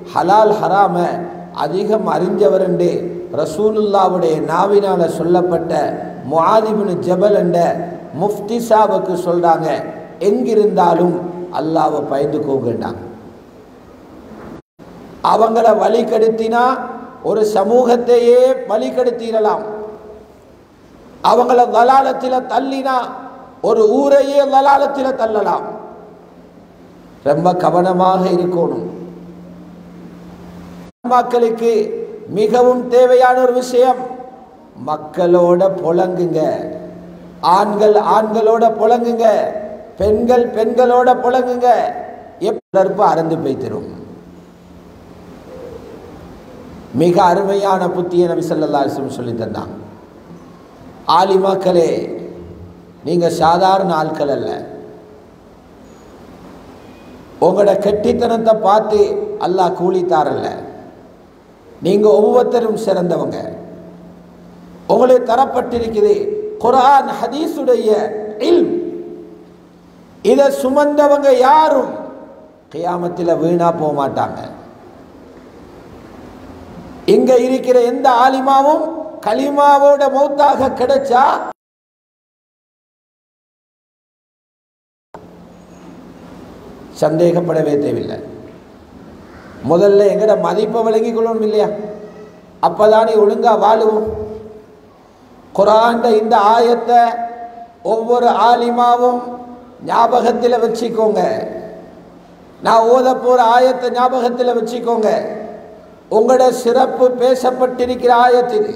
ஹலால் ஹராம அதிகம் அறிஞ்சவர் என்று ரசூலுல்லாவுடைய நாவினால சொல்லப்பட்ட முஆதிபின் ஜபல் என்ற முஃப்தி சாபுக்கு சொல்றாங்க எங்கிருந்தாலும் அல்லாவை பயந்துக்கோங்கண்டாங்க அவங்கள வழி கெடுத்தினா ஒரு சமூகத்தையே வழி கெடுத்திடலாம் அவங்கள தலாலத்தில் தள்ளினா ஒரு ஊரையே தலாலத்தில் தள்ளலாம் ரொம்ப கவனமாக இருக்கணும் மக்களுக்கு மிகவும் தேவையான ஒரு விஷயம் மக்களோட புழங்குங்க ஆண்கள் ஆண்களோட புழங்குங்க பெண்கள் பெண்களோட புழங்குங்க எப்படற்பு அறந்து போய்த்திரும் மிக அருமையான புத்திய நபி ஸல்லல்லாஹு அலைஹி வஸல்லம் சொல்லி தந்தாங்க ஆலிமாக்களே நீங்க சாதாரண ஆட்கள் அல்ல உங்களோட கெட்டித்தனத்தை பார்த்து அல்லாஹ் கூலி தாரல்ல நீங்க ஒவ்வொருத்தரும் சிறந்தவங்க உங்களுக்கு தரப்பட்டிருக்குது குர்ஆன் ஹதீஸுடைய இல்ம் இதை சுமந்தவங்க யாரும் கியாமத்தில் வீணா போக மாட்டாங்க இங்க இருக்கிற எந்த ஆலிமாவும் கலிமாவோட மௌத்தாக கிடைச்சா சந்தேகப்படவே தேவையில்லை முதல்ல எங்கட மதிப்பை விளங்கிக் கொள்ளணும் இல்லையா அப்பதானே ஒழுங்கா வாழுவோம் குரான்ட இந்த ஆயத்தை ஒவ்வொரு ஆலிமாவும் ஞாபகத்தில் வச்சுக்கோங்க நான் ஓத போற ஆயத்தை ஞாபகத்தில் வச்சுக்கோங்க உங்களோட சிறப்பு பேசப்பட்டிருக்கிற ஆயத்து இது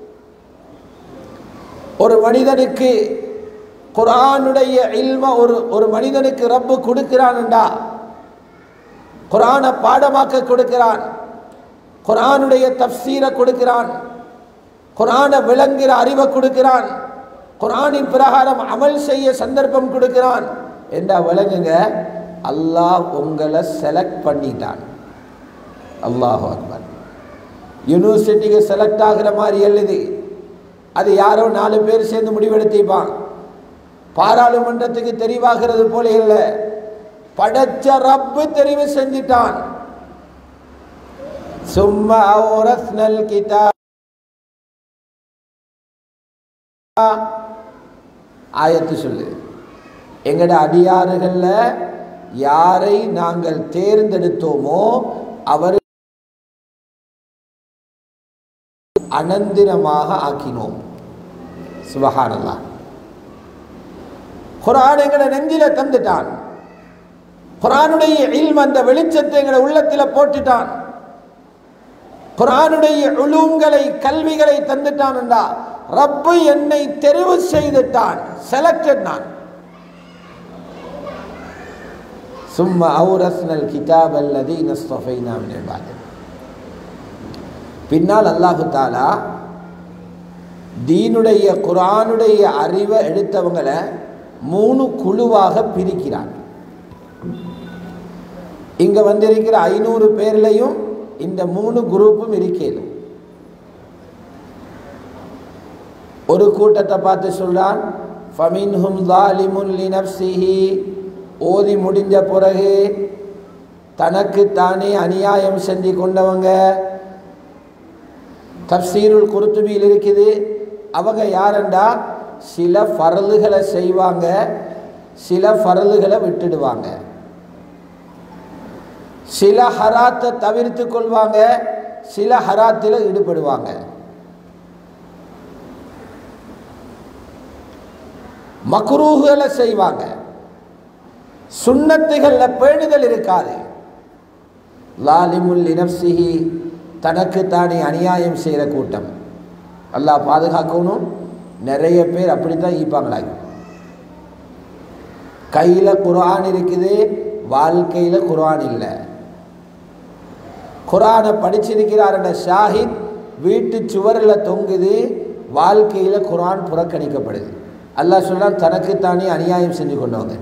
ஒரு மனிதனுக்கு குரானுடைய இல்ம ஒரு ஒரு மனிதனுக்கு ரப்பு கொடுக்கிறான்டா குரானை பாடமாக்க கொடுக்கிறான் குரானுடைய தப்சீரை கொடுக்கிறான் குரானை விளங்குகிற அறிவை கொடுக்கிறான் குரானின் பிரகாரம் அமல் செய்ய சந்தர்ப்பம் கொடுக்கிறான் என்றா விளங்குங்க அல்லாஹ் உங்களை செலக்ட் பண்ணிட்டான் அல்லாஹ் அக்பர் யூனிவர்சிட்டிக்கு செலக்ட் ஆகிற மாதிரி எழுது அது யாரோ நாலு பேர் சேர்ந்து முடிவெடுத்திப்பான் பாராளுமன்றத்துக்கு தெரிவாகிறது போல இல்லை படைச்ச ரப்பு தெரிவு செஞ்சிட்டான் சும்மா அவுரஸ்னல் கிதா ஆயத்து சொல்லு எங்கட அடியாறுகள்ல யாரை நாங்கள் தேர்ந்தெடுத்தோமோ அவர் அனந்திரமாக ஆக்கினோம் சுபஹானல்லா குரான் எங்கட நெஞ்சில தந்துட்டான் குரானுடைய இல்ம் அந்த வெளிச்சத்தை எங்கட உள்ளத்துல போட்டுட்டான் குரானுடைய உலூம்களை கல்விகளை தந்துட்டான்டா ரப்பு என்னை தெரிவு செய்துட்டான் செலக்டட் நான் சும்மா அவுரஸ்னல் கிதாப் அல்லதி நஸ்தஃபைனா மின் இபாதினா பின்னால் அல்லாஹு தாலா தீனுடைய குரானுடைய அறிவை எடுத்தவங்களை மூணு குழுவாக பிரிக்கிறான் இங்க வந்திருக்கிற ஐநூறு பேர்லையும் இந்த மூணு குரூப்பும் இருக்கிறது ஒரு கூட்டத்தை பார்த்து சொல்றான் ஃபமின்ஹும் ظالمٌ لنفسه ஓதி முடிஞ்ச பிறகு தனக்கு தானே அநியாயம் செஞ்சு கொண்டவங்க தப்சீருல் குருத்துபியில் இருக்குது அவங்க யாருண்டா சில ஃபரலுகளை செய்வாங்க சில ஃபரலுகளை விட்டுடுவாங்க சில ஹராத்தை தவிர்த்து கொள்வாங்க சில ஹராத்தில் ஈடுபடுவாங்க மக்ரூகளை செய்வாங்க சுண்ணத்துகளில் பேணுதல் இருக்காது லாலிமுல் இனப்சிஹி தனக்கு தானே அநியாயம் செய்கிற கூட்டம் அல்லாஹ் பாதுகாக்கணும் நிறைய பேர் அப்படித்தான் ஈப்பாங்களாங்க கையில் குரான் இருக்குது வாழ்க்கையில் குரான் இல்லை குரானை படிச்சிருக்கிறார் ஷாஹித் வீட்டு சுவரில் தொங்குது வாழ்க்கையில் குரான் புறக்கணிக்கப்படுது அல்லாஹ் சொல்றான் தனக்குத்தானே அநியாயம் செஞ்சு கொண்டவங்க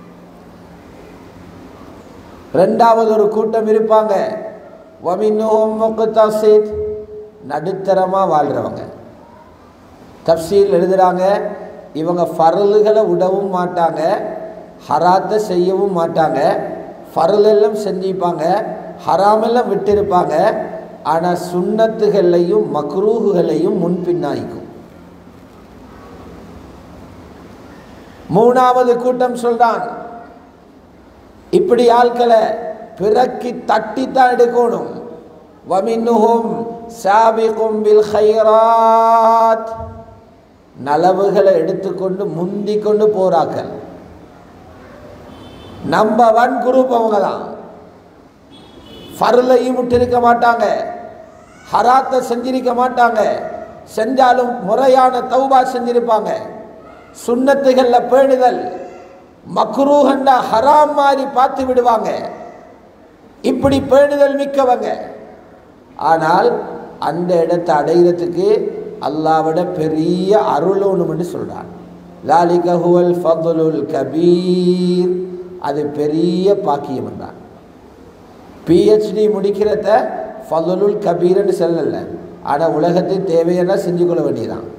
ரெண்டாவது ஒரு கூட்டம் இருப்பாங்க நடுத்தரமாக வாழ்கிறவங்க தப்சீல் எழுதுகிறாங்க இவங்க ஃபரலுகளை விடவும் மாட்டாங்க ஹராத்தை செய்யவும் மாட்டாங்க ஃபரல் எல்லாம் செஞ்சுப்பாங்க ஹராமெல்லாம் விட்டிருப்பாங்க ஆனால் சுண்ணத்துகளையும் மக்ரூகுகளையும் முன்பின்னாய்க்கும் மூணாவது கூட்டம் சொல்றான் இப்படி ஆட்களை பிறக்கி தட்டித்தான் எடுக்கணும் வமின்னுஹும் சாபிகும் பில் ஹைராத் நலவுகளை எடுத்துக்கொண்டு முந்தி கொண்டு போறாக்கள் நம்பர் ஒன் குரூப் அவங்க தான் ஃபர்லையும் விட்டிருக்க மாட்டாங்க ஹராத்தை செஞ்சிருக்க மாட்டாங்க செஞ்சாலும் முறையான தௌபா செஞ்சிருப்பாங்க சுண்ணத்துகளில் பேணுதல் மக்ரூஹண்டா ஹராம் மாதிரி பார்த்து விடுவாங்க இப்படி பேணுதல் மிக்கவங்க ஆனால் அந்த இடத்தை அடைகிறதுக்கு அல்லாவிட பெரிய அருளோனும்னு சொல்றான் லாலிக ஹுவல் ஃபதுலுல் கபீர் அது பெரிய பாக்கியம் என்றான் பிஹெச்டி முடிக்கிறத ஃபதுலுல் கபீர்னு சொல்லல ஆனால் உலகத்தின் தேவையெல்லாம் செஞ்சு கொள்ள வேண்டியதான்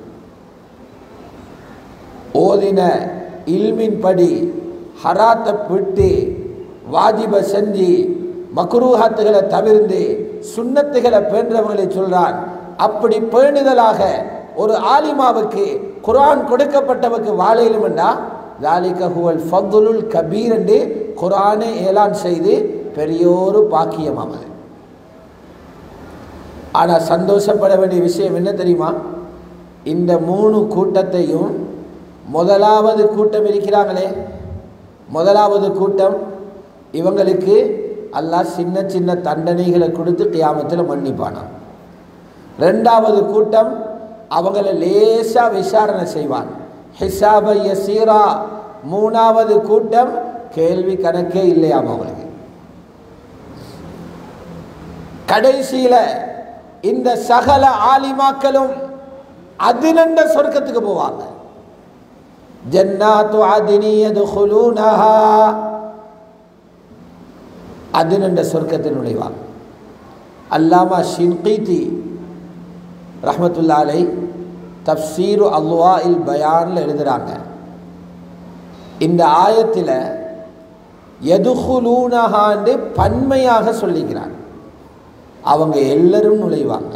ஓதின இல்மின் படி ஹராத்தை விட்டு வாஜிப செஞ்சு மக்ரூஹாத்துகளை தவிர்ந்து சுண்ணத்துகளை பேன்றவர்களை சொல்றான் அப்படி பேணுதலாக ஒரு ஆலிமாவுக்கு குர்ஆன் கொடுக்கப்பட்டவருக்கு வாழையிலும் என்றா லாலிக ஹுவல் ஃபதுலுல் கபீர் என்று குர்ஆனை ஏலான் செய்து பெரியோரு பாக்கியமாமது ஆனால் சந்தோஷப்பட வேண்டிய விஷயம் என்ன தெரியுமா இந்த மூணு கூட்டத்தையும் முதலாவது கூட்டம் இருக்கிறாங்களே முதலாவது கூட்டம் இவங்களுக்கு அல்லாஹ் சின்ன சின்ன தண்டனைகளை கொடுத்து கியாமத்தில் மன்னிப்பானான் ரெண்டாவது கூட்டம் அவங்கள லேசா விசாரணை செய்வான் ஹிசாப யசீரா மூணாவது கூட்டம் கேள்வி கணக்கே இல்லையாம் அவங்களுக்கு கடைசியில இந்த சகல ஆலிமாக்களும் அதினண்ட சொர்க்கத்துக்கு போவாங்க ஜன்னாத்து அதினி யதுகுலூனஹா அதினண்ட சொர்க்கத்தில் நுழைவாங்க அல்லாமா ஷின்கீதி ரஹமத்துல்லாலை தப்சீரு அல்வா இல் பயான்ல எழுதுறாங்க இந்த ஆயத்தில் எதுகுலூனஹாண்டு பன்மையாக சொல்லிக்கிறாங்க அவங்க எல்லாரும் நுழைவாங்க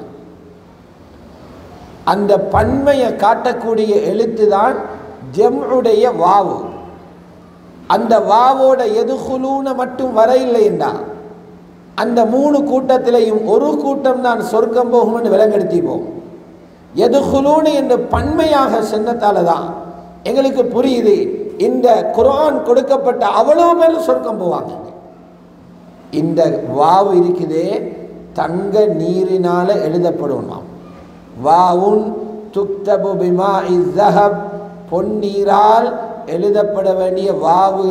அந்த பன்மையை காட்டக்கூடிய எழுத்து தான் ஜெம்உடைய வாவு அந்த வாவோட எதுகுலூன மட்டும் வர இல்லைன்னா அந்த மூணு கூட்டத்திலையும் ஒரு கூட்டம் தான் சொர்க்கம் போகும்னு விலங்கெடுத்திப்போம் எதுகுலூனு என்று பன்மையாக சொன்னதால தான் எங்களுக்கு புரியுது இந்த குர்ஆன் கொடுக்கப்பட்ட அவ்வளவு பேர் சொர்க்கம் போவாங்க இந்த வாவு இருக்குதே தங்க நீரினால எழுதப்படுமாம் வாவுன் துக்தபு பிமா இஸ்ஸஹப் பொன்னீரால் எழுதப்பட வேண்டிய வாவு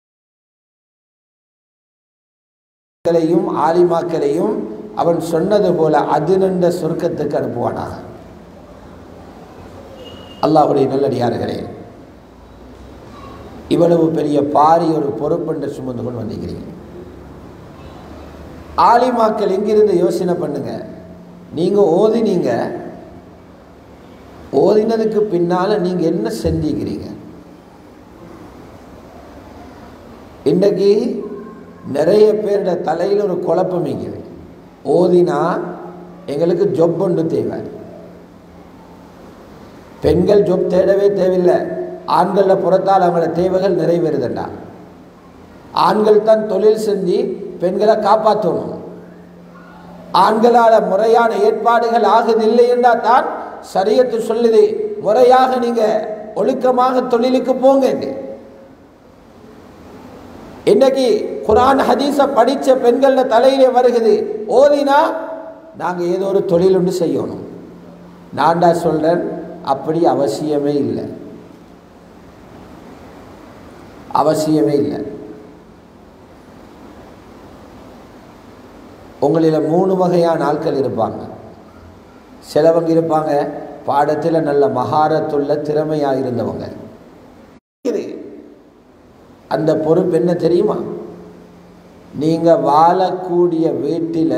மக்களையும் ஆலிமாக்களையும் அவன் சொன்னது போல அது நின்ற சொர்க்கத்துக்கு அனுப்புவானாக அல்லாஹுடைய நல்லடியார்களே இவ்வளவு பெரிய பாரி ஒரு பொறுப்பென்று சுமந்து கொண்டு வந்திருக்கிறீங்க ஆலிமாக்கள் எங்கிருந்து யோசனை பண்ணுங்க நீங்க ஓதினீங்க ஓதினதுக்கு பின்னால நீங்க என்ன செஞ்சிக்கிறீங்க இன்றைக்கு நிறைய பேரோட தலையில் ஒரு குழப்பம் இருக்குது ஓதினா எங்களுக்கு ஜொப் ஒன்று தேவை பெண்கள் ஜொப் தேடவே தேவையில்லை ஆண்களில் புறத்தால் அவங்களோட தேவைகள் நிறைவேறுதுண்டா ஆண்கள் தான் தொழில் செஞ்சு பெண்களை காப்பாற்றணும் ஆண்களால் முறையான ஏற்பாடுகள் ஆகுதில்லை என்றால் தான் சரியத்து சொல்லுது முறையாக நீங்க ஒழுக்கமாக தொழிலுக்கு போங்க இன்னைக்கு குரான் ஹதீஸை படித்த பெண்கள தலையிலே வருகுது ஓதினா நாங்கள் ஏதோ ஒரு தொழில் ஒன்று செய்யணும் நான்டா சொல்றேன் அப்படி அவசியமே இல்லை அவசியமே இல்லை உங்களில் மூணு வகையான ஆட்கள் இருப்பாங்க சிலவங்க இருப்பாங்க பாடத்தில் நல்ல மகாரத்துள்ள திறமையாக இருந்தவங்க இது அந்த பொறுப்பு என்ன தெரியுமா நீங்கள் வாழக்கூடிய வீட்டில்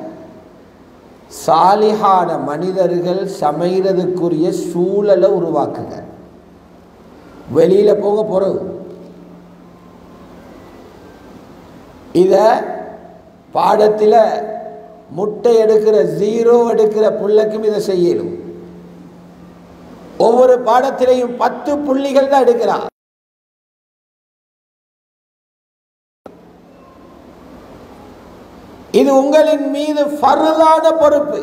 சாலிஹான மனிதர்கள் சமைகிறதுக்குரிய சூழலை உருவாக்குங்க வெளியில் போக போகிறது இதை பாடத்தில் முட்டை எடுக்கிற ஜீரோ எடுக்கிற புள்ளைக்கும் இதை செய்யணும் ஒவ்வொரு பாடத்திலையும் பத்து புள்ளிகள் தான் எடுக்கிறான் இது உங்களின் மீது ஃபர்தான பொறுப்பு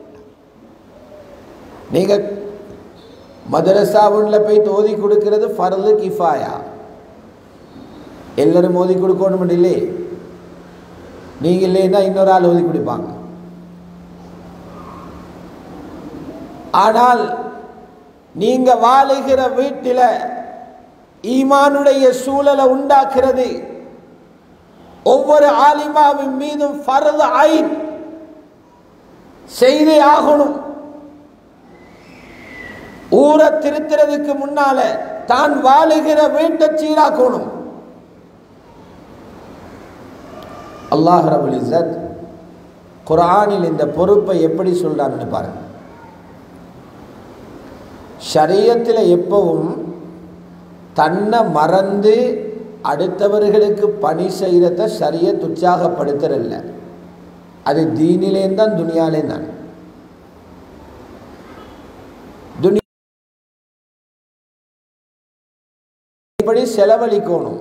நீங்க மதரசாவுல போய் ஓதி கொடுக்கிறது ஃபர்து கிஃபாயா எல்லாரும் ஓதி கொடுக்கணும் இல்லை நீங்க இல்லைன்னா இன்னொரு ஆள் ஓதி கொடுப்பாங்க ஆனால் நீங்க வாழுகிற வீட்டில் ஈமானுடைய சூழலை உண்டாக்குறது ஒவ்வொரு ஆலிமாவின் மீதும் ஃபர்து ஐன் செய்தே ஆகணும் ஊரை திருத்துறதுக்கு முன்னால தான் வாழுகிற வீட்டை சீராக்கணும் அல்லாஹ் ரபுல் இஸ்ஸத் குர்ஆனில் இந்த பொறுப்பை எப்படி சொல்றான்னு பாருங்க ஷரியத்தில் எப்பவும் தன்னை மறந்து அடுத்தவர்களுக்கு பணி செய்கிறத ஷரியத் உற்சாகப்படுத்துறல்ல அது தீனிலேயும் தான் துனியாலேயும் தான் துனி இப்படி செலவழிக்கணும்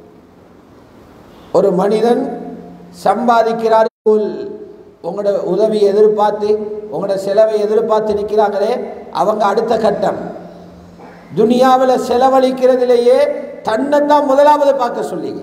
ஒரு மனிதன் சம்பாதிக்கிறார் போல் உங்களோட உதவி எதிர்பார்த்து உங்களோட செலவை எதிர்பார்த்து நிற்கிறாங்களே அவங்க அடுத்த கட்டம் துனியாவில் செலவழிக்கிறதுலேயே தன்னை தான் முதலாவது பார்க்க சொல்லிங்க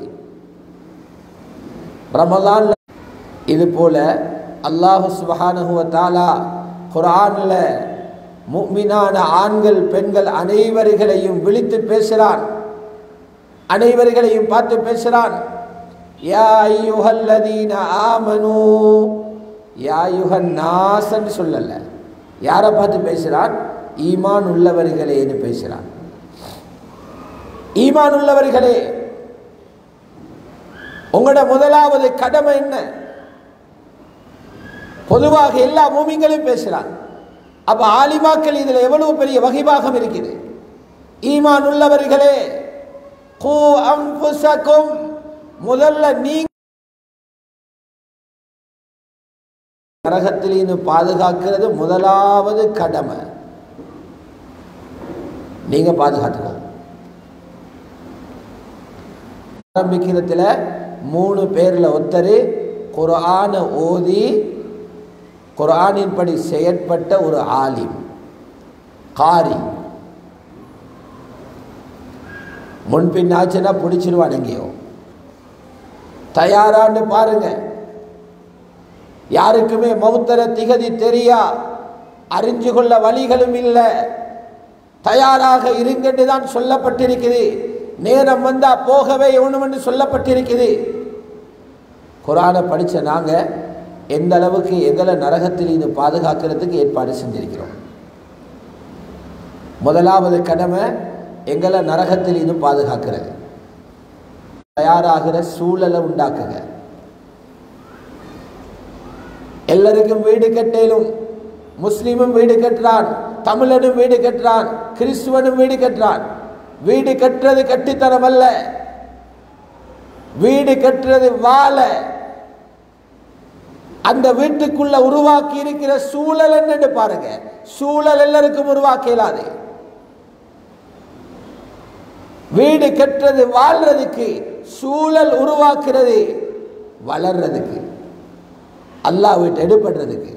ரமலான் இது போல அல்லாஹு சுபஹானஹுவ தாலா குரானில் முக்மினான ஆண்கள் பெண்கள் அனைவர்களையும் விழித்து பேசுகிறான் அனைவர்களையும் பார்த்து பேசுகிறான் யா ஐயுஹல்லதீன ஆமனு யா யுஹன் நாசன்னு சொல்லல யாரை பார்த்து பேசுகிறான் ஈமான் உள்ளவர்களேன்னு பேசுகிறான் ஈமான் உள்ளவர்களே உங்களோட முதலாவது கடமை என்ன பொதுவாக எல்லா மூமிங்களையும் பேசுகிறான் அப்ப ஆலிமாக்கள் இதுல எவ்வளவு பெரிய வகைபாகம் இருக்குது ஈமான் உள்ளவர்களே கூ அம்புசக்கும் முதல்ல நீங்க நரகத்திலிருந்து பாதுகாக்கிறது முதலாவது கடமை நீங்க பாதுகாத்துக்கோ ஆரம்பிக்கிறதுல மூணு பேர்ல ஒருத்தர் குர்ஆன ஓதி குர்ஆனின்படி செயற்பட்ட ஒரு ஆலிம் காரி முன்பின் ஆச்சுன்னா பிடிச்சிருவான் எங்கேயோ தயாரான்னு பாருங்க யாருக்குமே மௌத்தர திகதி தெரியா அறிஞ்சு கொள்ள வழிகளும் இல்லை தயாராக இருங்கன்னு தான் சொல்லப்பட்டிருக்குது நேரம் வந்தா போகவே என்று சொல்லப்பட்டிருக்குது குரானை படித்த நாங்கள் எந்த அளவுக்கு எங்களை நரகத்தில் இது பாதுகாக்கிறதுக்கு ஏற்பாடு செஞ்சிருக்கிறோம் முதலாவது கடமை எங்களை நரகத்தில் இது பாதுகாக்கிறது தயாராகிற சூழலை உண்டாக்குங்க எல்லாருக்கும் வீடு கட்டேலும் முஸ்லீமும் வீடு கட்டுறான் தமிழனும் வீடு கட்டுறான் கிறிஸ்துவனும் வீடு கட்டுறான் வீடு கட்டுறது கட்டித்தனம் அல்ல வீடு கட்டுறது வாழ அந்த வீட்டுக்குள்ள உருவாக்கி இருக்கிற சூழல் என்னன்னு பாருங்க சூழல் எல்லாருக்கும் உருவாக்க இயலாது வீடு கட்டுறது வாழ்றதுக்கு சூழல் உருவாக்குறது வளர்றதுக்கு அல்லாஹ் வீட்டு எடுபடுறதுக்கு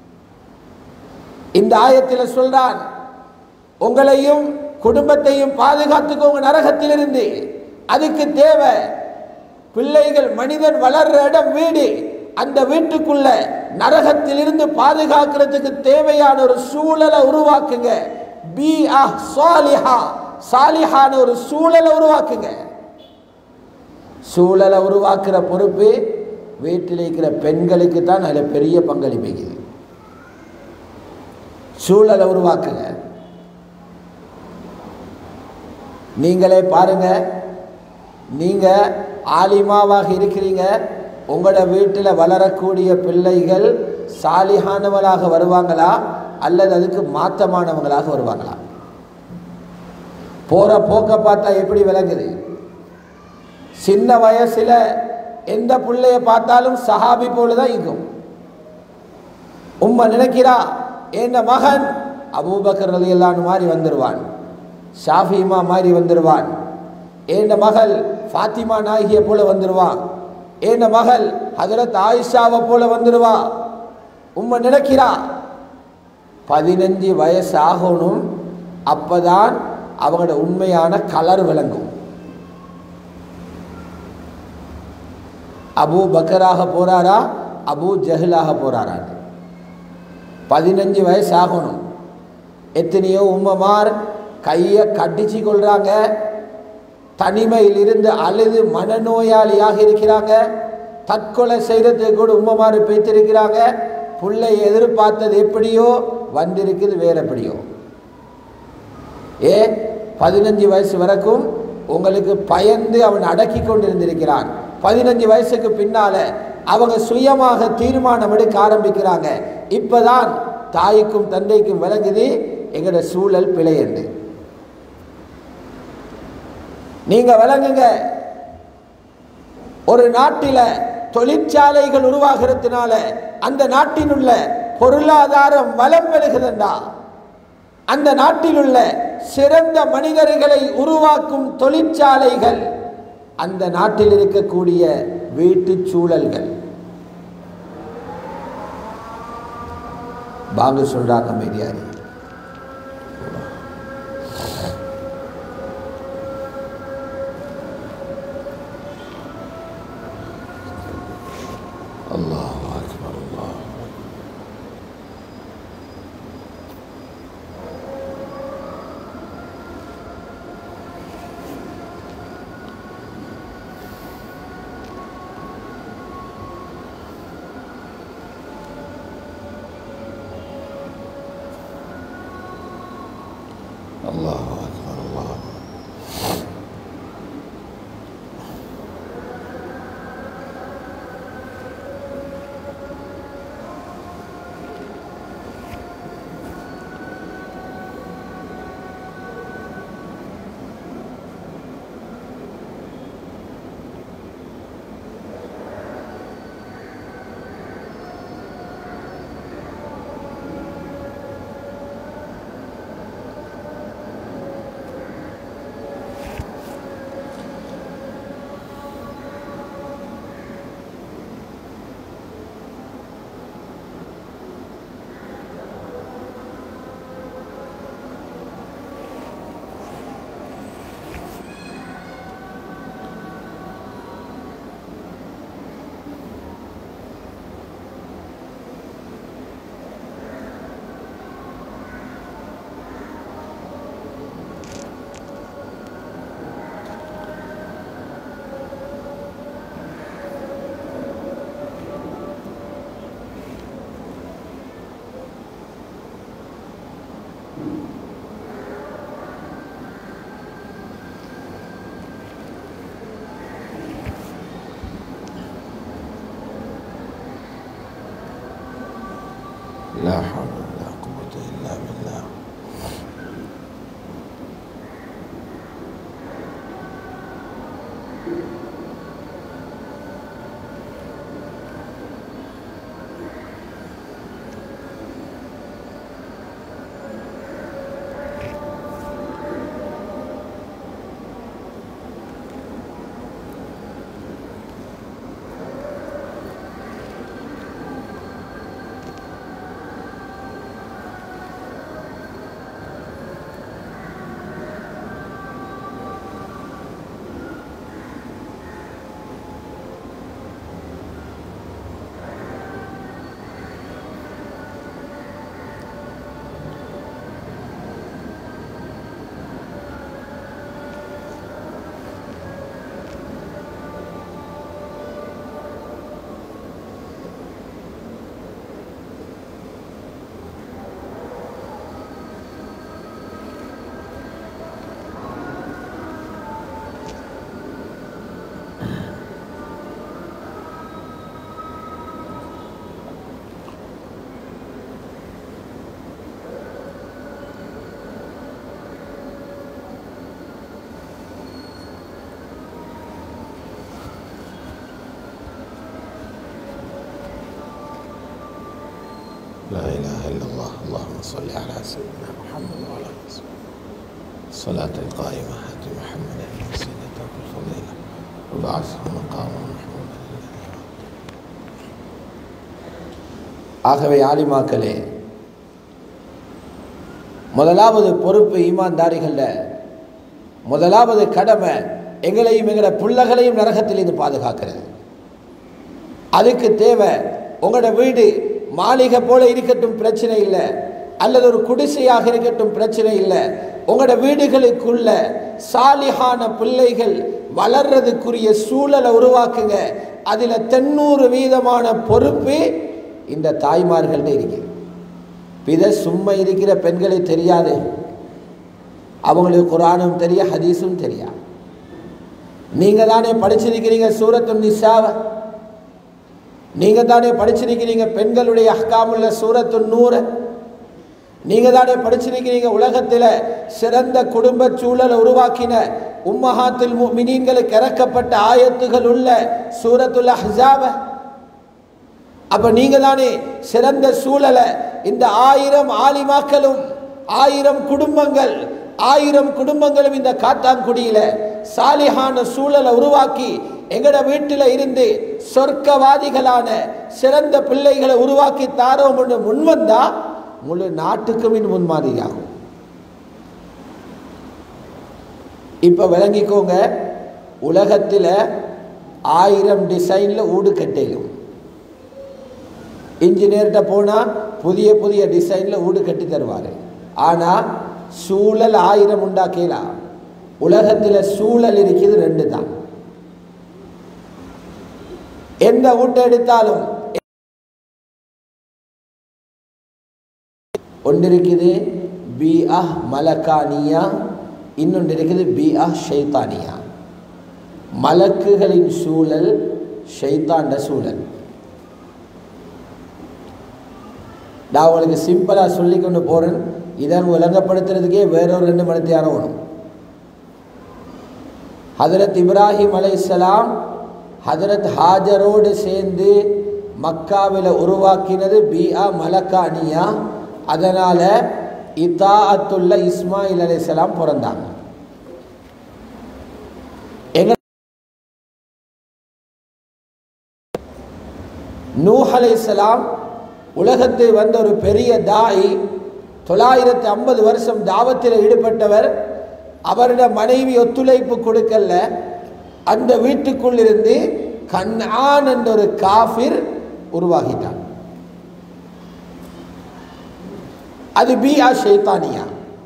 இந்த ஆயத்தில் சொல்றான் உங்களையும் குடும்பத்தையும் பாதுகாத்துக்கோங்க நரகத்திலிருந்து அதுக்கு தேவை பிள்ளைகள் மனிதன் வளர்ற இடம் வீடு அந்த வீட்டுக்குள்ள நரகத்திலிருந்து பாதுகாக்கிறதுக்கு தேவையான ஒரு சூழலை உருவாக்குங்க பி அஹ் சாலிஹா சாலிஹான ஒரு சூழலை உருவாக்குங்க சூழலை உருவாக்குற பொறுப்பு வீட்டில் இருக்கிற பெண்களுக்கு தான் அதில் பெரிய பங்களிப்புக்குது சூழலை உருவாக்குங்க நீங்களே பாருங்க நீங்க ஆலிமாவாக இருக்கிறீங்க உங்களோட வீட்டில் வளரக்கூடிய பிள்ளைகள் சாலிஹானவளாக வருவாங்களா அல்லது அதுக்கு மாத்தமானவங்களாக வருவாங்களா போற போக்க பார்த்தா எப்படி விளங்குது சின்ன வயசுல எந்த பிள்ளைய பார்த்தாலும் சஹாபி போல தான் இருக்கும் உம்மை நினைக்கிறா என் மகன் அபூபக்கர் ரலியல்லாஹு மாதிரி வந்துடுவான் ஷாஃபிமா மாதிரி வந்துடுவான் என் மகள் ஃபாத்திமா நாயகியை போல வந்துடுவான் என் மகள் ஹதரத் ஆயிஷாவை போல வந்துடுவா உம்மை நினைக்கிறா பதினஞ்சு வயசு ஆகணும் அப்பதான் அவங்களோட உண்மையான கலர் விளங்கும் அபூ பக்கராக போறாரா அபூ ஜஹலாக போறாரா பதினஞ்சு வயசு ஆகணும் எத்தனையோ உம்மமார் கையை கடிச்சு கொள்றாங்க தனிமையில் இருந்து அழுது மனநோயாளியாக இருக்கிறாங்க தற்கொலை செய்யறதுக்கு கூட உம்மமாறு பேத்திருக்கிறாங்க பிள்ளை எதிர்பார்த்தது எப்படியோ வந்திருக்குது வேற எப்படியோ ஏ பதினஞ்சு வயசு வரைக்கும் உங்களுக்கு பயந்து அவன் அடக்கி கொண்டிருந்திருக்கிறான் பதினஞ்சு வயசுக்கு பின்னால அவங்க சுயமாக தீர்மானம் எடுக்க ஆரம்பிக்கிறாங்க இப்பதான் தாய்க்கும் தந்தைக்கும் விளங்குது எங்களோட சூழல் பிழை என்று நீங்க விளங்குங்க ஒரு நாட்டில தொழிற்சாலைகள் உருவாகிறதுனால அந்த நாட்டில் உள்ள பொருளாதாரம் வளம் பெறுகிறதா அந்த நாட்டில் உள்ள சிறந்த மனிதர்களை உருவாக்கும் தொழிற்சாலைகள் அந்த நாட்டில் இருக்கக்கூடிய வீட்டு சூழல்கள் பாங்கு சொல்றாங்க அமைதியாரி அல்லாஹ் அக்பர் அல்லாஹ் அல்லாஹ் அக்பர் அல்லாஹ் لا حول ولا قوة إلا بالله لا إله إلا الله اللهم صل على سيدنا محمد وعلى آله وسلم الصلاة القائمة هات محمد وسيلة في الفضيلة وبعثه مقاما محمودا ஆகவே ஆலிமாக்களே முதலாவது பொறுப்பு ஈமான்தாரிகளில் முதலாவது கடமை எங்களையும் எங்களோட பிள்ளைகளையும் நரகத்தில் இது பாதுகாக்கிறது அதுக்கு தேவை உங்களோட வீடு மாளிகை போல இருக்கட்டும் பிரச்சனை இல்லை அல்லது ஒரு குடிசையாக இருக்கட்டும் பிரச்சனை இல்லை உங்களோட வீடுகளுக்குள்ள சாலிகான பிள்ளைகள் வளர்றதுக்குரிய சூழலை உருவாக்குங்க அதில் தொண்ணூறு வீதமான பொறுப்பு இந்த தாய்மார்கள்ட்ட இருக்கு இதை சும்மா இருக்கிற பெண்களுக்கு தெரியாது அவங்களுக்கு குரானும் தெரிய ஹதீஸும் தெரியா நீங்க தானே படிச்சிருக்கிறீங்க சூரத்து நிசாவை நீங்க தானே படிச்சிருக்கிறீங்க பெண்களுடைய அஹ்காமுள்ள சூரத்து நூறு நீங்க தானே படிச்சிருக்கிறீங்க உலகத்தில் சிறந்த குடும்ப சூழலை உருவாக்கின உம்மஹாத்தில் மினீன்களுக்கு இறக்கப்பட்ட ஆயத்துகள் உள்ள சூரத்துல் அஹ்ஸாப அப்ப நீங்க தானே சிறந்த சூழலை இந்த ஆயிரம் ஆலிமாக்களும் ஆயிரம் குடும்பங்கள் ஆயிரம் குடும்பங்களும் இந்த காத்தாங்குடியில சாலிகான சூழலை உருவாக்கி எங்கட வீட்டில் இருந்து சொர்க்கவாதிகளான சிறந்த பிள்ளைகளை உருவாக்கி தாரோம் என்று முன்வந்தா முழு நாட்டுக்கும் இது முன்மாதிரியாகும் இப்ப விளங்கிக்கோங்க உலகத்தில் ஆயிரம் டிசைன்ல ஊடு கட்டையிலும் இன்ஜினியர்கிட்ட போனால் புதிய புதிய டிசைனில் வீடு கட்டி தருவார் ஆனால் சூழல் ஆயிரம் உண்டாக்கலாம் உலகத்தில் சூழல் இருக்குது ரெண்டு தான் எந்த வீட்டை எடுத்தாலும் ஒன்று இருக்குது பி அஹ் மலக்கானியா இன்னொன்று இருக்குது பி அஹ் ஷைத்தானியா மலக்குகளின் சூழல் ஷைத்தாண்ட சூழல் நான் உங்களுக்கு சிம்பிளாக சொல்லி கொண்டு போகிறேன் இதன் விளங்கப்படுத்துறதுக்கே வேறொரு ரெண்டு மணி நேரம் வேணும் ஹதரத் இப்ராஹிம் அலை இஸ்லாம் ஹதரத் ஹாஜரோடு சேர்ந்து மக்காவில் உருவாக்கினது பிஆ மலக்கானியா அதனால் இத்தாஅத்துள்ள இஸ்மாயில் அலை இஸ்லாம் பிறந்தாங்க எங்க நூஹ் அலை இஸ்லாம் உலகத்தை வந்த ஒரு பெரிய தாய் தொள்ளாயிரத்தி ஐம்பது வருஷம் தாவத்தில் ஈடுபட்டவர் அவருடைய மனைவி ஒத்துழைப்பு கொடுக்கல அந்த வீட்டுக்குள் இருந்து கண்ணான் என்ற ஒரு காஃபிர் உருவாகிட்டான் அது பிஆ ஷைத்தானியா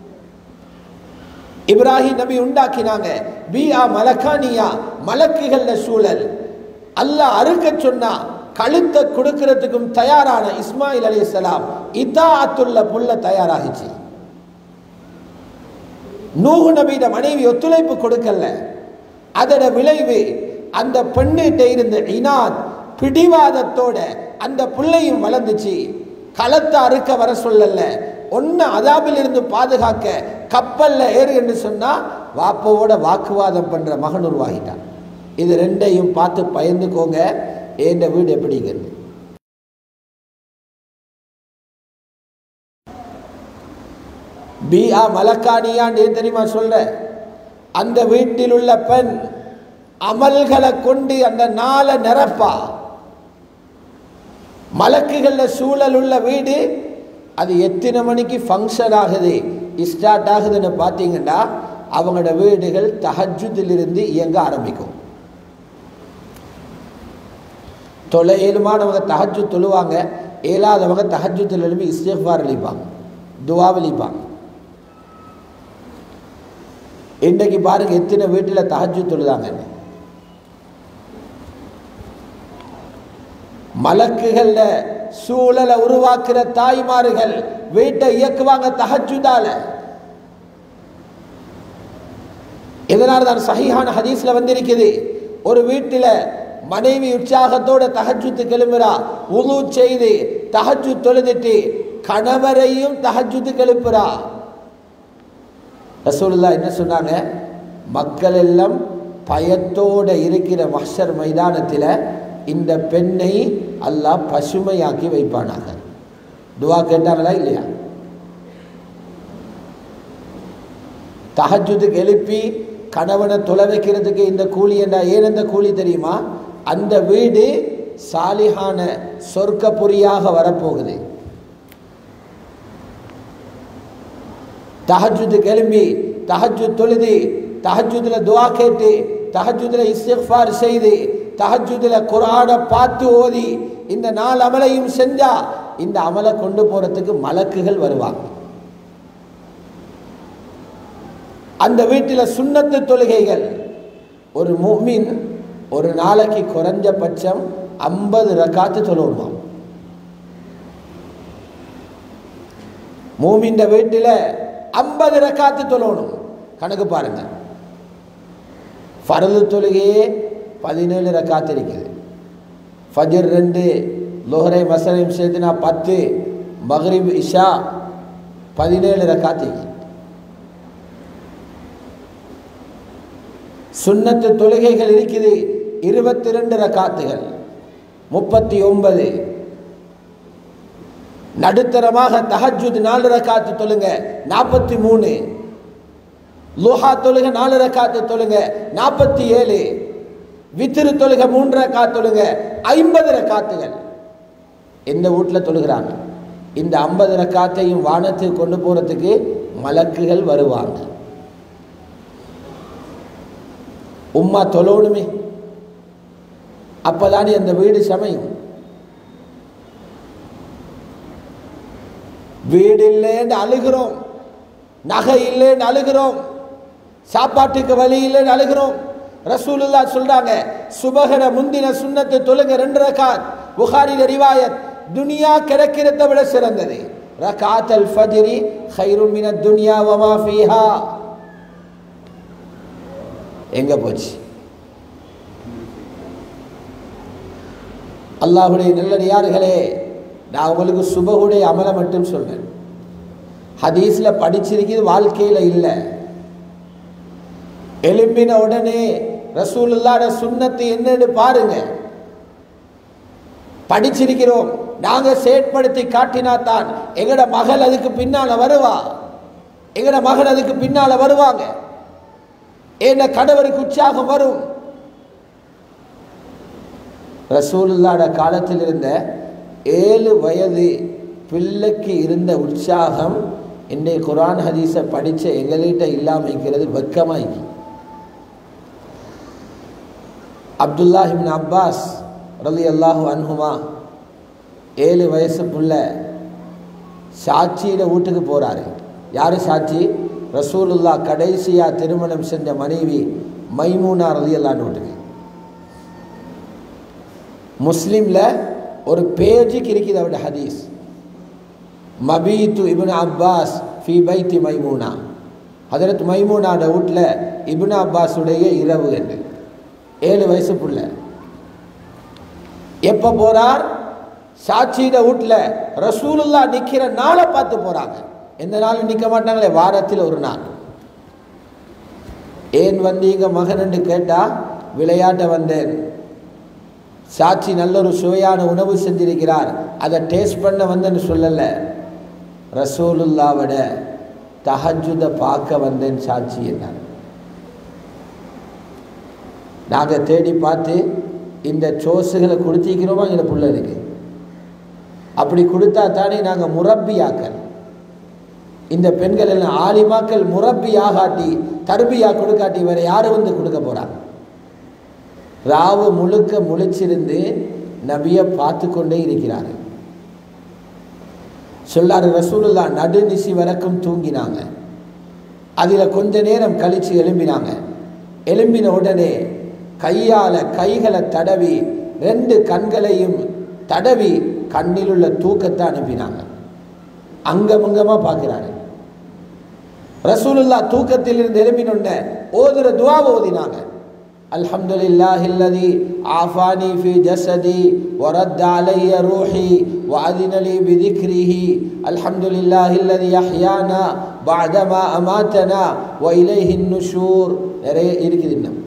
இப்ராஹிம் நபி உண்டாக்கினாங்க பிஆ மலக்கானியா மலக்குகள்ல சூழல் அல்லாஹ் அறுக்க சொன்னா கழுத்தை கொடுக்கறதுக்கும் தயாரான இஸ்மாயில் அலி இஸ்லாம் இதாத்துள்ள புல்ல தயாராகிச்சு நூகு நபியிட மனைவி ஒத்துழைப்பு கொடுக்கல அதோட விளைவு அந்த பெண்ணிட்ட இருந்த இனாத் பிடிவாதத்தோட அந்த பிள்ளையும் வளர்ந்துச்சு களத்தை அறுக்க வர சொல்லல ஒன்னு அதாபில் இருந்து பாதுகாக்க கப்பல்ல ஏறு என்று சொன்னா வாப்பவோட வாக்குவாதம் பண்ற மகன் உருவாகிட்டான் இது ரெண்டையும் பார்த்து பயந்துக்கோங்க என் வீடு எப்படிங்கிறது பிஆ மலக்கானியான்னு ஏன் தெரியுமா சொல்ற அந்த வீட்டில் உள்ள பெண் அமல்களை கொண்டு அந்த நாளை நிரப்பா மலக்குகள்ல சூழல் உள்ள வீடு அது எத்தனை மணிக்கு ஃபங்க்ஷன் ஆகுது ஸ்டார்ட் ஆகுதுன்னு பார்த்தீங்கன்னா அவங்களோட வீடுகள் தஹஜுதிலிருந்து இயங்க ஆரம்பிக்கும் தொலை இயலுமானவங்க தஹஜு தொழுவாங்க இயலாதவங்க தஹஜுத்தில் எழுப்பி இஸ்திஃபார் அளிப்பாங்க துவாவில் அளிப்பாங்க இன்றைக்கு பாருங்க எத்தனை வீட்டில் தஹஜு தொழுதாங்கன்னு மலக்குகள்ல சூழலை உருவாக்குற தாய்மார்கள் வீட்டை இயக்குவாங்க தஹஜுதால இதனால தான் சஹிஹான ஹதீஸ்ல வந்திருக்குது ஒரு வீட்டில் மனைவி உற்சாகத்தோட தஹஜுத்து கிளம்புறா உது செய்து தஹஜு தொழுதுட்டு கணவரையும் தஹஜுத்து கிளப்புறா ரசூலுல்லா என்ன சொன்னாங்க மக்கள் எல்லாம் பயத்தோட இருக்கிற மஹ்ஷர் மைதானத்தில் இந்த பெண்ணை அல்லாஹ் பசுமையாக்கி வைப்பானாக துவா கேட்டாங்களா இல்லையா தஹஜுதுக்கு எழுப்பி கணவனை தொலை வைக்கிறதுக்கு இந்த கூலி என்ன ஏன் இந்த கூலி தெரியுமா அந்த வீடு சாலிஹான சொர்க்கபுரியாக வரப்போகுது தஹஜுதுக்கு எழும்பி தஹஜு தொழுது தஹஜுதுல துவா கேட்டு தஹஜுதுல இஸ்திஃபார் செய்து தஹஜுதுல குரானை பார்த்து ஓதி இந்த நாலு அமலையும் செஞ்சா இந்த அமலை கொண்டு போறதுக்கு மலக்குகள் வருவாங்க அந்த வீட்டில் சுண்ணத்து தொழுகைகள் ஒரு முஃமின் ஒரு நாளைக்கு குறைஞ்சபட்சம் ஐம்பது ரக்காத்து தொழுவான் மூமின் வீட்டில் ஐம்பது ரக்காத்து தொழணும் கணக்கு பாருங்க ஃபரது தொழுகையே பதினேழு ரக்காத்து இருக்குது ஃபஜர் ரெண்டு லோஹரை மசரையும் சேர்த்துனா பத்து மஹ்ரிப் இஷா பதினேழு ரக்காத்து இருக்குது சுன்னத்து தொழுகைகள் இருக்குது இருபத்தி ரெண்டு ரக்காத்துகள் முப்பத்தி ஒன்பது நடுத்தரமாக தஹஜுத் நாலு ரக்காத்து தொழுங்க நாற்பத்தி மூணு லுஹா தொழுக நாலு ரக்காத்து தொழுங்க நாற்பத்தி ஏழு வித்திரு தொழுக மூன்று ரக்காத் தொழுங்க ஐம்பது ரக்காத்துகள் எந்த வீட்டில் தொழுகிறாங்க இந்த ஐம்பது ரக்காத்தையும் வானத்துக்கு கொண்டு போறதுக்கு மலக்குகள் வருவாங்க உம்மா தொழணுமே அப்பதானே அந்த வீடு சமையும் வீடு இல்லைன்னு அழுகிறோம் நகை இல்லைன்னு அழுகிறோம் சாப்பாட்டுக்கு வழி இல்லைன்னு அழுகிறோம் ரசூலுல்லா சொல்றாங்க சுபகர முந்தின சுண்ணத்து தொழுங்க ரெண்டு ரகாத் புகாரில ரிவாயத் துனியா கிடைக்கிறத விட சிறந்தது ரகாத் அல் ஃபஜ்ரி ஹைரு மின துனியா வமா ஃபீஹா எங்க போச்சு அல்லாஹுடைய நல்லடியார்களே நான் உங்களுக்கு சுபகுடைய அமலை மட்டும் சொல்றேன் ஹதீஸ்ல படிச்சிருக்கிறது வாழ்க்கையில இல்லை எலும்பின உடனே ரசூலுல்லாட சுண்ணத்து என்னன்னு பாருங்க படிச்சிருக்கிறோம் நாங்க செயற்படுத்தி காட்டினா தான் எங்கட மகள் அதுக்கு பின்னால வருவா எங்கட மகள் அதுக்கு பின்னால வருவாங்க என்ன கணவருக்கு உற்சாகம் வரும் ரசூலுல்லாட காலத்தில் இருந்த ஏழு வயது பிள்ளைக்கு இருந்த உற்சாகம் இன்றைய குரான் ஹதீஸை படித்த எங்கள்கிட்ட இல்லாமல் இருக்கிறது வெக்கமாகி அப்துல்லாஹிபின் அப்பாஸ் ரலி அல்லாஹு அன்ஹுமா ஏழு வயசு புள்ள சாட்சியிட வீட்டுக்கு போகிறாரு யார் சாட்சி ரசூலுல்லா கடைசியாக திருமணம் செஞ்ச மனைவி மைமூனா ரலி அல்லான்னு வீட்டுக்கு முஸ்லீமில் ஒரு பேஜுக்கு இருக்குது அவருடைய ஹதீஸ் மபீத்து இப்னு அப்பாஸ் ஃபி பைத்தி மைமூனா ஹதரத் மைமூனாட வீட்டில் இப்னு அப்பாஸுடைய இரவு என்று ஏழு வயசு புள்ள எப்போ போறார் சாட்சியிட வீட்டில் ரசூலுல்லா நிற்கிற நாளை பார்த்து போறாங்க எந்த நாளும் நிற்க மாட்டாங்களே வாரத்தில் ஒரு நாள் ஏன் வந்தீங்க மகன் என்று கேட்டா விளையாட்ட வந்தேன் சாட்சி நல்ல ஒரு சுவையான உணவு செஞ்சிருக்கிறார் அதை டேஸ்ட் பண்ண வந்தேன்னு சொல்லலை ரசூலுல்லாவோட தஹஜுத பார்க்க வந்தேன் சாட்சி என்னார் நாங்கள் தேடி பார்த்து இந்த சோசுகளை கொடுத்திக்கிறோமா எங்கள் பிள்ளைகளுக்கு அப்படி கொடுத்தா தானே நாங்கள் முரப்பியாக்கல் இந்த பெண்கள் எல்லாம் ஆலிமாக்கள் முரப்பி ஆகாட்டி தர்பியா கொடுக்காட்டி வேற யாரு வந்து கொடுக்க போறாங்க ராவு முழுக்க முழிச்சிருந்து நபியை பார்த்து கொண்டே இருக்கிறாரு சொல்லாரு ரசூலுல்லா நடுநிசி வரைக்கும் தூங்கினாங்க அதில் கொஞ்ச நேரம் கழிச்சு எழும்பினாங்க எழும்பின உடனே கையால கைகளை தடவி ரெண்டு கண்களையும் தடவி கண்ணில் உள்ள தூக்கத்தை அனுப்பினாங்க அங்கமங்கமா பார்க்கிறாரு ரசூலுல்லா தூக்கத்தில் இருந்து எழுப்பினொன்ன ஓதுற துவாவை ஓதினாங்க الحمد لله الذي عافاني في جسدي ورد علي روحي وأذن لي بذكره الحمد لله الذي أحيانا بعدما أماتنا وإليه النشور நிறைய இருக்குது இன்னும்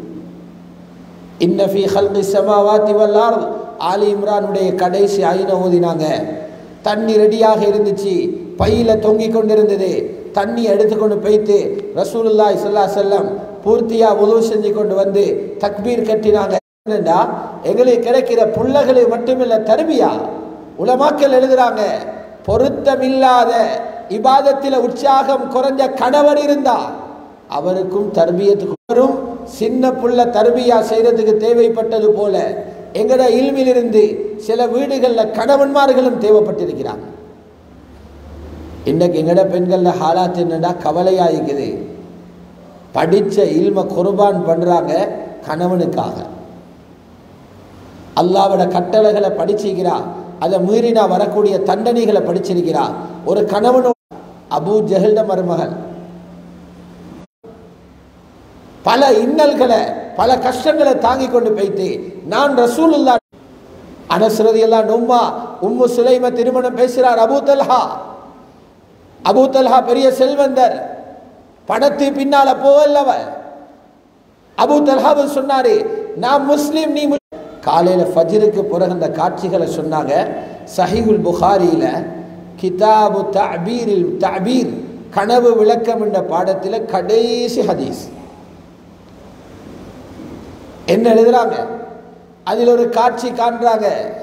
இன்ன ஃபி ஹல்கி சமாவாத்தி வல்லார் ஆலி இம்ரானுடைய கடைசி ஐன ஓதினாங்க தண்ணி ரெடியாக இருந்துச்சு பையில தொங்கிக் கொண்டிருந்தது தண்ணி எடுத்துக்கொண்டு போய்த்து ரசூலுல்லாஹி ஸல்லல்லாஹு அலைஹி வஸல்லம் பூர்த்தியா உதவு செஞ்சு கொண்டு வந்து தக்பீர் கட்டினாங்க என்னன்னா எங்களுக்கு கிடைக்கிற புள்ளகளை மட்டுமில்ல தருவியா உலமாக்கள் எழுதுறாங்க பொருத்தமில்லாத இபாதத்தில் உற்சாகம் குறைஞ்ச கணவர் இருந்தா அவருக்கும் தர்பியத்துக்கு வரும் சின்ன புள்ள தர்பியா செய்யறதுக்கு தேவைப்பட்டது போல எங்கட இல்மிலிருந்து சில வீடுகளில் கணவன்மார்களும் தேவைப்பட்டிருக்கிறாங்க இன்னைக்கு எங்கட பெண்கள்ல ஹாலாத் என்னடா கவலையா இருக்குது படிச்ச இல்ம குர்பான் பண்றாங்க கணவனுக்காக அல்லாவோட கட்டளைகளை படிச்சிருக்கிறா அதை மீறினா வரக்கூடிய தண்டனைகளை படிச்சிருக்கிறா ஒரு கணவனோட அபூ ஜஹல்ட மருமகள் பல இன்னல்களை பல கஷ்டங்களை தாங்கி கொண்டு போய்த்து நான் ரசூலுல்லா அனஸ்ரதி எல்லாம் நும்மா உம்மு சுலைம திருமணம் பேசுறார் அபூ தல்ஹா அபூ தல்ஹா பெரிய செல்வந்தர் பணத்து பின்னால போவல்லவ அபூ தல்ஹாவு சொன்னாரு நான் முஸ்லீம் நீ முஸ்-" காலையில ஃபஜ்ருக்கு பிறகு அந்த காட்சிகளை சொன்னாங்க சஹீகுல் புகாரியில கிதாபு தபீரில் தபீர் கனவு விளக்கம் என்ற பாடத்தில் கடைசி ஹதீஸ் என்ன எழுதுறாங்க அதில் ஒரு காட்சி காண்றாங்க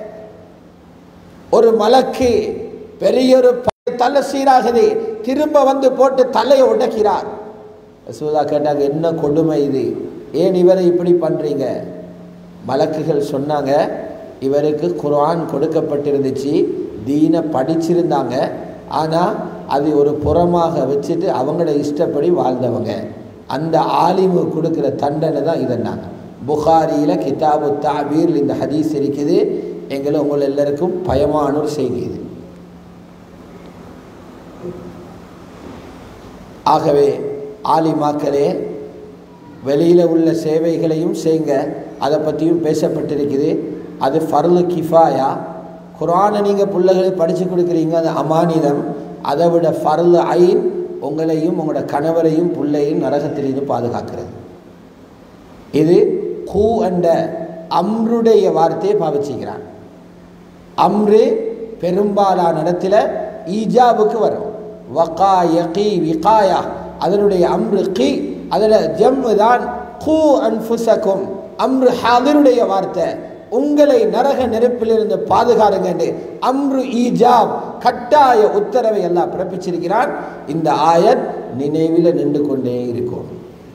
ஒரு மலக்கு பெரிய ஒரு ப- தலை சீராகுது திரும்ப வந்து போட்டு தலையை உடைக்கிறார் ரசூலா கேட்டாங்க என்ன கொடுமை இது ஏன் இவரை இப்படி பண்றீங்க மலக்குகள் சொன்னாங்க இவருக்கு குர்ஆன் கொடுக்கப்பட்டிருந்துச்சு தீனை படிச்சிருந்தாங்க ஆனால் அது ஒரு புறமாக வச்சுட்டு அவங்களோட இஷ்டப்படி வாழ்ந்தவங்க அந்த ஆலிமு கொடுக்குற தண்டனை தான் இதன்னாங்க புகாரியில் கிதாபு தாபீர் இந்த ஹதீஸ் இருக்குது எங்களை உங்கள் எல்லாருக்கும் பயமான ஒரு செய்தி இது ஆகவே ஆலிமாக்களே வெளியில் உள்ள சேவைகளையும் செய்யுங்க அதை பற்றியும் பேசப்பட்டிருக்குது அது ஃபர்லு கிஃபாயா குரானை நீங்கள் பிள்ளைகளுக்கு படித்து கொடுக்குறீங்க அது அமானிதம் அதை விட ஃபர்லு ஐன் உங்களையும் உங்களோட கணவரையும் பிள்ளையும் நரகத்திலிருந்து பாதுகாக்கிறது இது கூ என்ற அம்ருடைய வார்த்தையை பாவிச்சுக்கிறான் அம்ரு பெரும்பாலான இடத்துல ஈஜாபுக்கு வரும் வகா யகி விகாயா அதனுடைய அம்ரு கி அதில் ஜம்மு தான் கூ அன்ஃபுசக்கும் அம்ரு ஹாதிருடைய வார்த்தை உங்களை நரக நெருப்பிலிருந்து பாதுகாருங்க என்று அம்ரு ஈஜாப் கட்டாய உத்தரவை எல்லாம் பிறப்பிச்சிருக்கிறான் இந்த ஆயத் நினைவில் நின்று கொண்டே இருக்கும்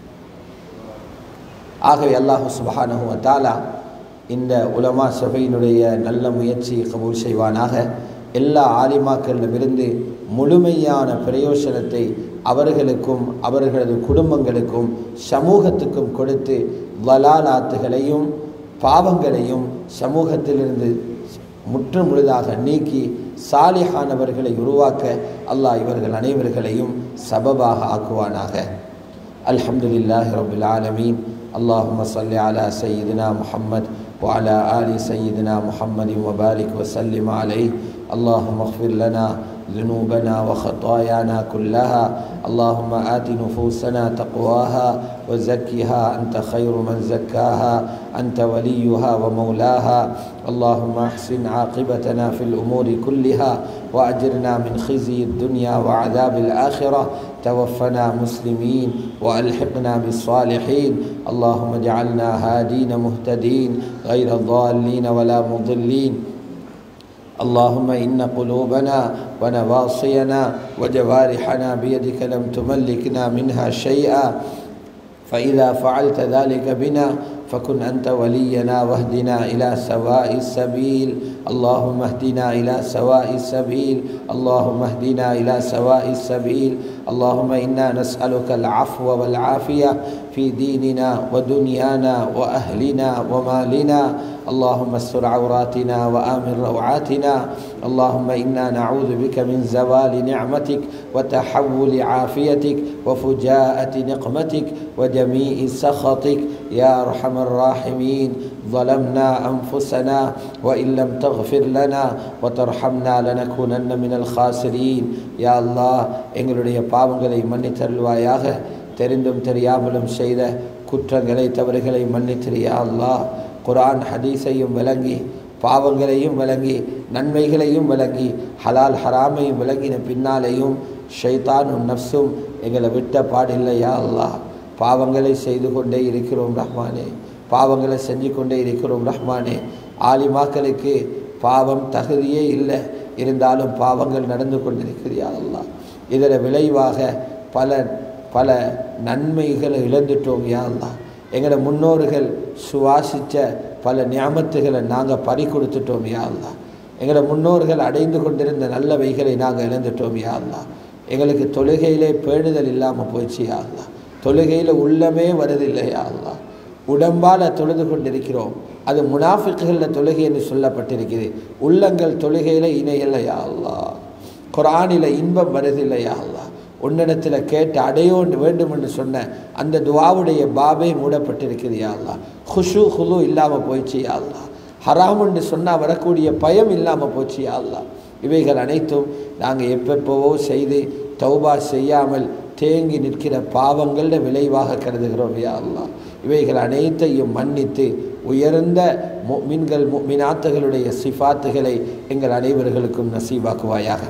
ஆகவே அல்லாஹு சுபஹானஹு வ தஆலா இந்த உலமா சபையினுடைய நல்ல முயற்சியை கபூல் செய்வானாக எல்லா ஆலிமாக்களிடமிருந்து முழுமையான பிரயோசனத்தை அவர்களுக்கும் அவர்களது குடும்பங்களுக்கும் சமூகத்துக்கும் கொடுத்து வலாலாத்துகளையும் பாவங்களையும் சமூகத்திலிருந்து முற்று முழுதாக நீக்கி சாலிஹானவர்களை உருவாக்க அல்லாஹ் இவர்கள் அனைவர்களையும் சபபாக ஆக்குவானாக الحمد لله رب العالمين اللهم صل على سيدنا محمد وعلى آل سيدنا محمد وبارك وسلم عليه اللهم اغفر لنا ذنوبنا وخطايانا كلها اللهم آت نفوسنا تقواها وزكها أنت خير من زكاها أنت وليها ومولاها اللهم احسن عاقبتنا في الأمور كلها وأجرنا من خزي الدنيا وعذاب الآخرة توفنا مسلمين وألحقنا بالصالحين اللهم اجعلنا هادين مهتدين غير ضالين ولا مضلين اللهم إن قلوبنا ونواصينا وجوارحنا بيدك لم تملكنا منها شيئا فإذا فعلت ذلك بنا فكن أنت ولينا واهدنا إلى سواء السبيل اللهم اهدنا إلى سواء السبيل اللهم اهدنا إلى سواء السبيل اللهم إنا نسألك العفو والعافية في ديننا ودنيانا وأهلنا ومالنا اللهم استر عوراتنا وآمن روعاتنا اللهم إنا نعوذ بك من زوال نعمتك وتحول عافيتك وفجاءة نقمتك وجميع سخطك يا أرحم الراحمين ظلمنا أنفسنا وإن لم تغفر لنا وترحمنا لنكونن من الخاسرين يا الله எங்களுடைய பாவங்களை மன்னித்தருள்வாயாக தெரிந்தும் தெரியாமலும் செய்த குற்றங்களை தவறுகளை மன்னித்திரு யா அல்லாஹ் குர்ஆன் ஹதீஸையும் விளங்கி பாவங்களையும் விளங்கி நன்மைகளையும் விளங்கி ஹலால் ஹராமையும் விளங்கின பின்னாலேயும் ஷைத்தானும் நப்சும் எங்களை விட்ட பாடில்லையா அல்லாஹ் பாவங்களை செய்து கொண்டே இருக்கிறோம் ரஹ்மானே பாவங்களை செஞ்சு கொண்டே இருக்கிறோம் ரஹ்மானே ஆலிமாக்களுக்கு பாவம் தகுதியே இல்லை இருந்தாலும் பாவங்கள் நடந்து கொண்டிருக்கிறியா அல்லாஹ் இதர விளைவாக பல பல நன்மைகளை இழந்துட்டோம் யா அல்லாஹ் எங்களோட முன்னோர்கள் சுவாசித்த பல ஞாபத்துகளை நாங்கள் பறி கொடுத்துட்டோம் யா அல்லாஹ் எங்களோட முன்னோர்கள் அடைந்து கொண்டிருந்த நல்லவைகளை நாங்கள் இழந்துட்டோம் யா அல்லாஹ் எங்களுக்கு தொழுகையிலே பேணுதல் இல்லாமல் போச்சு யா அல்லாஹ் தொழுகையில் உள்ளமே வருதில்லை யா அல்லாஹ் உடம்பால் தொழுது கொண்டிருக்கிறோம் அது முனாஃபிக்குகளில் தொழுகை என்று சொல்லப்பட்டிருக்குது உள்ளங்கள் தொழுகையில் இணையில்லையா அல்லா குரானில் இன்பம் வருதில்லையா அல்லா உன்னிடத்தில் கேட்டு அடையோ வேண்டும் என்று சொன்ன அந்த துவாவுடைய பாபே மூடப்பட்டிருக்குது யா அல்லா ஹுஷு ஹுலு இல்லாமல் போயிடுச்சு யா அல்லா ஹராம் என்று சொன்னால் வரக்கூடிய பயம் இல்லாமல் போச்சு யா அல்லா இவைகள் அனைத்தும் நாங்கள் எப்பப்போவோ செய்து தௌபா செய்யாமல் தேங்கி நிற்கிற பாவங்கள விளைவாக கருதுகிறோம் யா அல்லா இவைகள் அனைத்தையும் மன்னித்து உயர்ந்த மின்கள் மினாத்துகளுடைய சிஃபாத்துகளை எங்கள் அனைவர்களுக்கும் நசீபாக்குவாயாக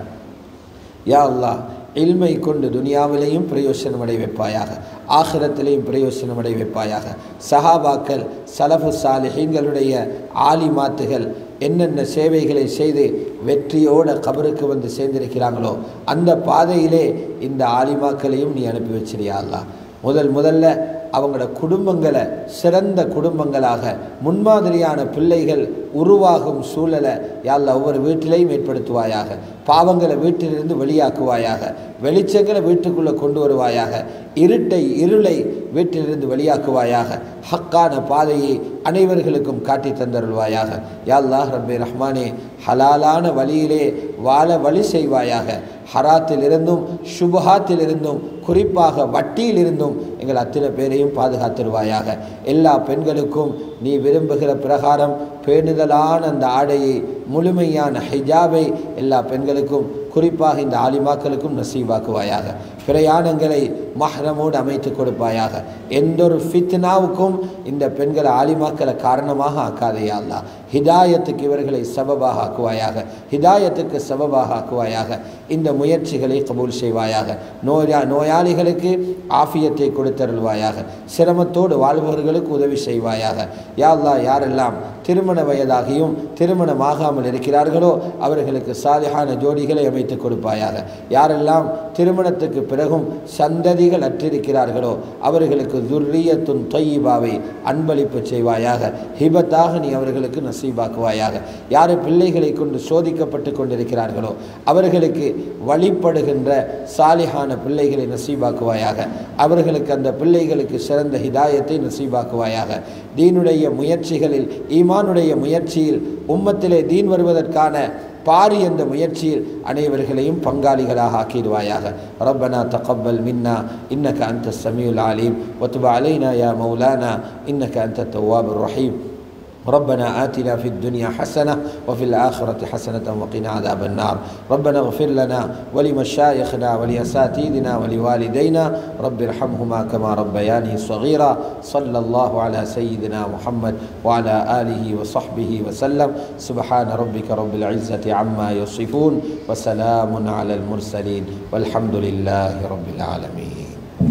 யா அல்லா இல்மை கொண்டு துனியாவிலையும் பிரயோசனம் அடை வைப்பாயாக ஆகிரத்திலையும் பிரயோசனம் அடை வைப்பாயாக சஹாபாக்கள் சலஃபு சாலிஹீன்களுடைய ஆலிமாத்துகள் என்னென்ன சேவைகளை செய்து வெற்றியோட கபருக்கு வந்து சேர்ந்திருக்கிறாங்களோ அந்த பாதையிலே இந்த ஆலிமாக்களையும் நீ அனுப்பி வச்சிரியா அல்லா முதல் முதல்ல அவங்களோட குடும்பங்களை சிறந்த குடும்பங்களாக முன்மாதிரியான பிள்ளைகள் உருவாகும் சூழலை யாழ்ல ஒவ்வொரு வீட்டிலையும் ஏற்படுத்துவாயாக பாவங்களை வீட்டிலிருந்து வெளியாக்குவாயாக வெளிச்சங்களை வீட்டுக்குள்ளே கொண்டு வருவாயாக இருட்டை இருளை வீட்டிலிருந்து வெளியாக்குவாயாக ஹக்கான பாதையை அனைவர்களுக்கும் காட்டி தந்தருள்வாயாக யாழ்லாஹ் ரப்பே ரஹ்மானே ஹலாலான வழியிலே வாழ வழி செய்வாயாக ஹராத்திலிருந்தும் சுபஹாத்திலிருந்தும் குறிப்பாக வட்டியிலிருந்தும் எங்கள் அத்தனை பேரையும் பாதுகாத்துருவாயாக எல்லா பெண்களுக்கும் நீ விரும்புகிற பிரகாரம் பேணுதலான அந்த ஆடையை முழுமையான ஹிஜாபை எல்லா பெண்களுக்கும் குறிப்பாக இந்த ஆலிமாக்களுக்கும் நசீவாக்குவாயாக பிரயாணங்களை மஹ்ரமோடு அமைத்து கொடுப்பாயாக எந்த ஒரு ஃபித்னாவுக்கும் இந்த பெண்களை ஆலிமாக்களை காரணமாக ஆக்காதையா அல்லா ஹிதாயத்துக்கு இவர்களை சபபாக ஆக்குவாயாக ஹிதாயத்துக்கு சபபாக ஆக்குவாயாக இந்த முயற்சிகளை கபூல் செய்வாயாக நோயா நோயாளிகளுக்கு ஆஃபியத்தை கொடுத்தருள்வாயாக சிரமத்தோடு வாழ்பவர்களுக்கு உதவி செய்வாயாக யாழ்லா யாரெல்லாம் திருமண வயதாகியும் திருமணமாகாமல் இருக்கிறார்களோ அவர்களுக்கு சாலிஹான ஜோடிகளை அமைத்து கொடுப்பாயாக யாரெல்லாம் திருமணத்துக்கு பிறகும் சந்ததிகள் அற்றிருக்கிறார்களோ அவர்களுக்கு துர்ரியத்துன் தொய்யிபாவை அன்பளிப்பு செய்வாயாக ஹிபத்தாக நீ அவர்களுக்கு நசீபாக்குவாயாக யார் பிள்ளைகளை கொண்டு சோதிக்கப்பட்டு கொண்டிருக்கிறார்களோ அவர்களுக்கு வழிபடுகின்ற சாலிஹான பிள்ளைகளை நசீபாக்குவாயாக அவர்களுக்கு அந்த பிள்ளைகளுக்கு சிறந்த ஹிதாயத்தை நசீபாக்குவாயாக தீனுடைய முயற்சிகளில் ஈமானுடைய முயற்சியில் உம்மத்திலே தீன் வருவதற்கான பாரி என்ற முயற்சியில் அனைவர்களையும் பங்காளிகளாக ஆக்கிடுவாயாக ரப்பனா தகப்பல் மின்னா இன்னக்க அந்த சமியுல் ஆலீம் ஒத்துபா அலைனா யா மௌலானா இன்னக்க அந்த தவாபு ரஹீம் ربنا آتنا في الدنيا حسنة وفي الآخرة حسنة وقنا عذاب النار ربنا اغفر لنا ولمشايخنا ولأساتذنا ولوالدينا رب ارحمهما كما ربياني صغيرا صلى الله على سيدنا محمد وعلى آله وصحبه وسلم سبحان ربك رب العزة عما يصفون وسلام على المرسلين والحمد لله رب العالمين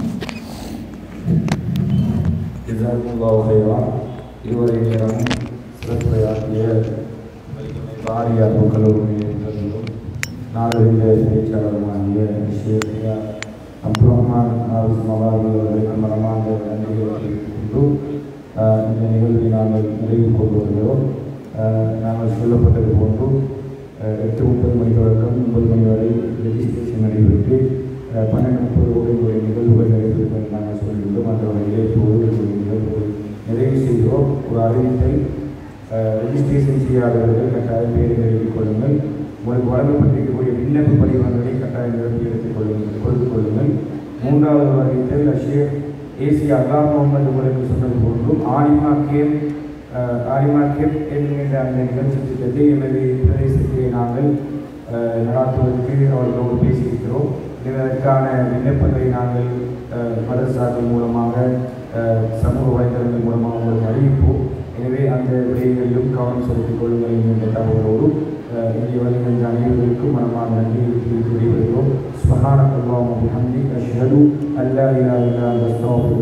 ஜிசாக்குல்லாஹு ஹைரா இதுவரை நேரமும் சிறப்புரையாற்றிய பாரியார் கல்லூரியும் நாகரிக பேச்சாளருமாகிய ஷேഖിയ அப்துல் ரஹ்மான் ஹாரிஸ் மவாதி அவர்களுக்கு மனமார்ந்த நன்றிகளை கொண்டு ஆஹ், இந்த நிகழ்வை நாங்கள் நிறைவு கொண்டு வருகிறோம் ஆஹ், நாங்கள் சொல்லப்பட்டது போன்று ஆஹ், எட்டு முப்பது மணி தொடக்கம் ஒன்பது மணி வரை ரெஜிஸ்ட்ரேஷன் நடைபெற்று ஆஹ், பன்னெண்டு முப்பது கோடி நிகழ்வுகள் நடைபெறும் என்று நாங்கள் சொல்லியிருந்தோம் அந்த வகையிலே இப்போது ஒரு நிகழ்வுகளை நிறைவு செய்கிறோம் ஒரு அறிவிப்பை ரெஜிஸ்ட்ரேஷன் செய்யாதவர்கள் கட்டாயம் பேரை எழுதிக் கொள்ளுங்கள் உங்களுக்கு வழங்கப்பட்டிருக்கக்கூடிய விண்ணப்ப படிவங்களை கட்டாயம் நிரப்பி எடுத்துக் கொள்ளுங்கள் கொடுத்து கொள்ளுங்கள் மூன்றாவது வகையில் அஷேக் ஏசி அல்லா முகமது உங்களுக்கு சொன்னது போன்றும் ஆலிமா கேம் அஹ், ஆலிமா கேப் என்கின்ற அந்த நிகழ்ச்சி திட்டத்தை எமது பிரதேசத்திலே நாங்கள் அஹ், நடாத்துவதற்கு அவர்களோடு பேசியிருக்கிறோம் இதற்கான விண்ணப்பங்களை நாங்கள் அஹ், மதரசாக்கள் மூலமாக அஹ், சமூக வலைதளங்கள் மூலமாக உங்களுக்கு அறிவிப்போம் எனவே அந்த விடயங்களிலும் கவனம் செலுத்திக் கொள்ளுங்கள் என்ற தகவலோடு அஹ், இங்கே வருகின்ற அனைவருக்கும் மனமாக நன்றி தெரிவித்து விடைபெறுகிறோம் சுபஹானக்கல்லாஹு வபிஹம்திக அஷ்ஹது அல்லா இலாஹா இல்லா அன்த அஸ்தக்ஃபிருக்க